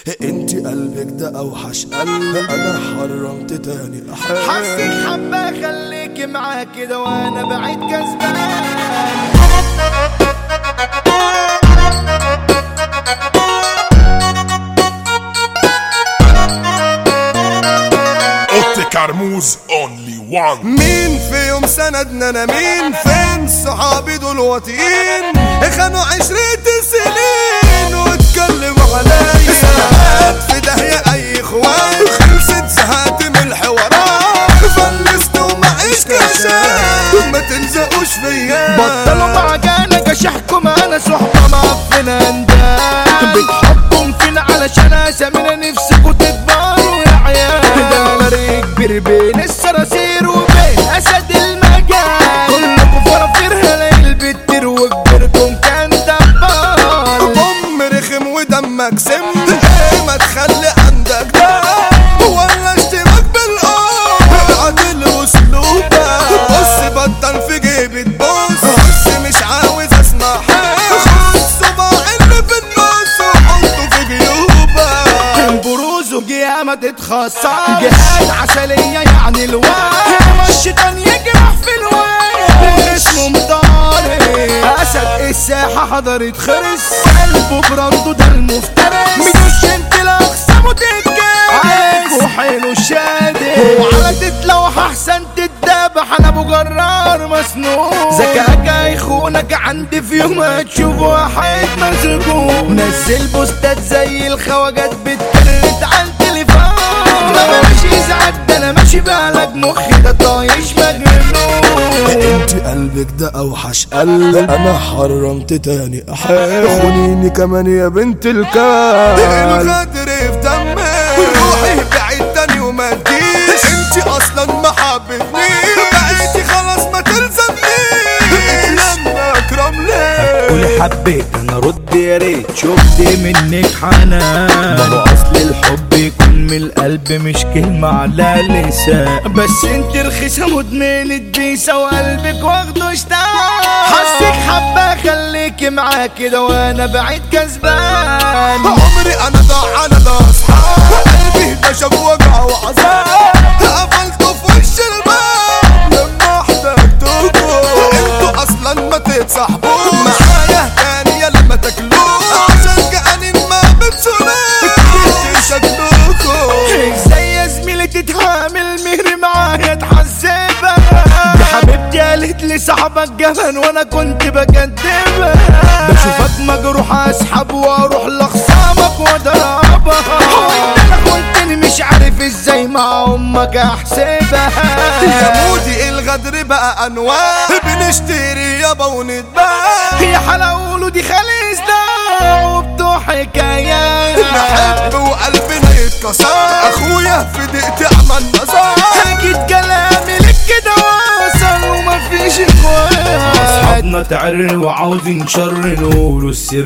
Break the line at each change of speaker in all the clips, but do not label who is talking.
انت قلبك ده اوحش قلب انا حرمت تاني احب
حسك حبة خليك معاه كده وانا بعيد كسبان
اوتي كرموز اونلي وان
مين في يوم سندنا انا مين فين صحابي دول واطيين خانوا عشرة سنين واتكلموا عليا ساعات في داهية اي اخوان خلصت زهقت من الحوارات فلست ومعيش كشاف ما تلزقوش فيا
بطلوا معجانا كشحكم انا صحبة معفنة اندال بتحطم فينا علشان اسامينا نفسكوا تكبروا يا عيال ده غريق كبير بين الصراصير وبين اسد المجال كلكوا فرافير هلاقي بتطير وكبركم كان دبال
ام رخم ودمك سم ايه ما تخلي عندك ده ولا اشتباك بالقوم عدل واسلوبك بص بطل في جيبي تبص بص مش عاوز اسمع حاجه الصباع اللي في النص وحطه في جيوبك
بروز وقيامة تتخصص جهاد عسلية يعني الواد الشيطان يجرح في الواد اسمه مطارق اسد الساحة حضرت خرس قلبه برانده ده المفترس مش انت الاقسام وتتجاز عليك وحيله شادد وعلى تتلوح احسن تتذبح انا ابو جرار مسنون ذكاك هيخونك عندي في يوم هتشوف واحد مسجون نزل بوستات زي الخواجات بتكرت على التليفون ما بلاش يزعج ده انا ماشي بالك مخي ده طايش مجنون
انت قلبك ده اوحش قلب انا حرمت تاني احب خونيني كمان يا بنت الكلب الغدر في دمك روحي بعيد تاني وما تجيش انت اصلا ما حبتنيش بقيتي خلاص ما تلزمنيش لما اكرم ليه
قولي حبيت انا رد يا ريت شفت منك حنان ما هو اصل الحب يكون من القلب مش كلمة على اللسان بس انت رخيصة مدمنة بيسة وقلبك واخده اشتاق حسك حبة خليك معاه كده وانا بعيد كسبان
عمري انا ضاع انا ضاع اصحاب قلبي ده شاف وجع وعذاب قفلته في وش الباب لما احتجتكوا انتوا اصلا ما تتصاحبوا معايا تانية لما تاكلوه عشان جعانين ما بتسوناش كنت شكلكوا
ازاي يا زميلي تتعامل مهري معايا تحذبها يا حبيبتي قالت لي صاحبك جبان وانا كنت بكدبها بشوفك مجروح اسحب واروح لاخصامك واضربها وانت انا كنتني مش عارف ازاي مع امك احسبها
يا مودي الغدر بقى انواع بنشتري يابا ونتباع
يا حلاوله دي خالص ده وبتوع حكايات
نحب وقلبنا يتكسر اخويا في دقيقتي عمل نظر
اكيد كلامي لك كده وصل ومفيش اخوات اصحابنا تعر وعاوزين شر نقولوا السر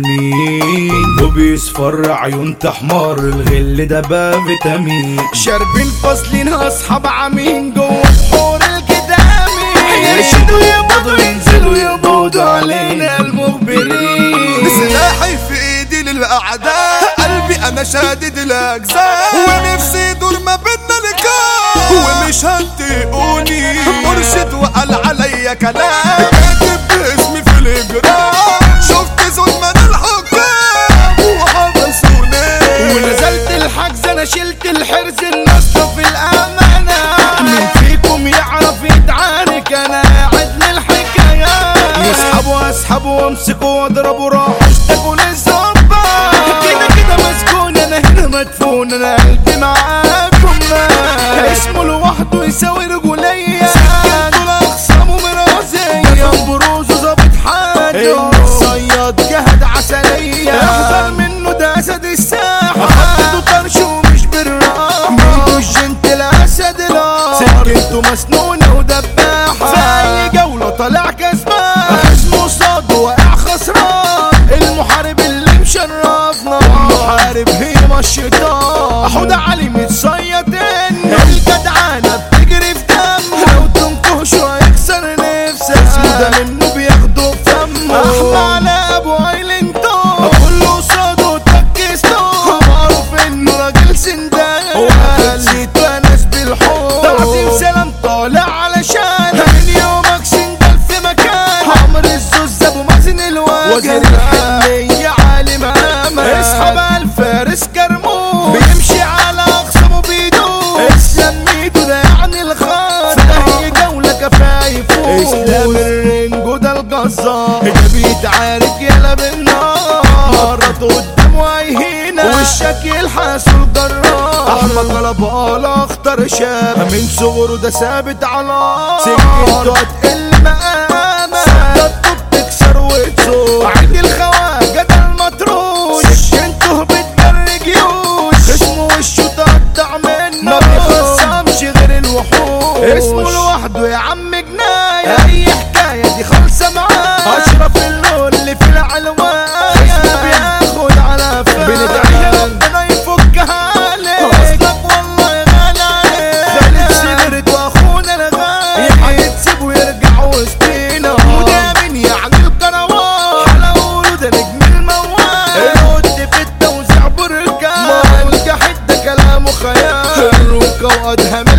المين وبيصفر عيون تحمر الغل ده بقى فيتامين شاربين فاصلين اصحاب عامين جوه بحور الكدامي يشدوا يقبضوا ينزلوا يقبضوا علينا المخبرين
سلاحي في ايدي للاعداء قلبي انا شادد الاجزاء ونفسي يدور ما بينا لقاء ومش هتقوني مرشد وقال عليا كلام كاتب باسمي في الاجرام شفت ظلم من الحكام وحبسوني
ونزلت الحجز انا شلت الحرز الناس في الامانه مين فيكم يعرف يتعارك انا قاعد للحكايات يسحبوا اسحبوا وامسكوا واضربوا راحوا اشتكوا للزبا كده كده مسكون انا هنا مدفون انا قلبي معاكم اسمه لوحده يساوي رجولية سكنته لاخصامه مرازية بروزه ظابط حاله صياد جهد عسلية احذر منه ده اسد الساحة حطيته طرش ومش بالراحة منه الجنت الاسد لا سكنته مسنونة ودباحة في اي جولة طالع كسبان خصمه صاد واقع خسران المحارب اللي مشرفنا المحارب هي ما الشيطان حود علي متصيد الجدعانة بتجري في دمه لو تنكش ويكسر نفسه اسمه ده منه بياخده في فمه احمى على ابو ايلنتون كله صاد وتكسته معروف الظهر ده بيتعارك يلا بالنار مرات قدامه هيهينا وشك يلحس الجراح احمد غلبالة اختار شاب من صغره ده ثابت على سكته هتقل مقامة سكته بتكسر وتصور عيد الخواجة ده المطروش سكنته بتجري جيوش اسمه وشه تقطع منه ما بيخصمش غير الوحوش اسمه لوحده يا عم جناية اي حكاية دي خالصة معاه اشرف اللون اللي في العلوان اسمه بياخد على فان بندعي ربنا يفكها عليك اصلك والله غالي عليك خالد سمرت واخونا الغالي يتسيب ويرجع وسطينا وده من يعني الكروان على ولود نجم الموال الود في التوزيع بركان ما الجحد ده كلامه خيال الروكة وادهم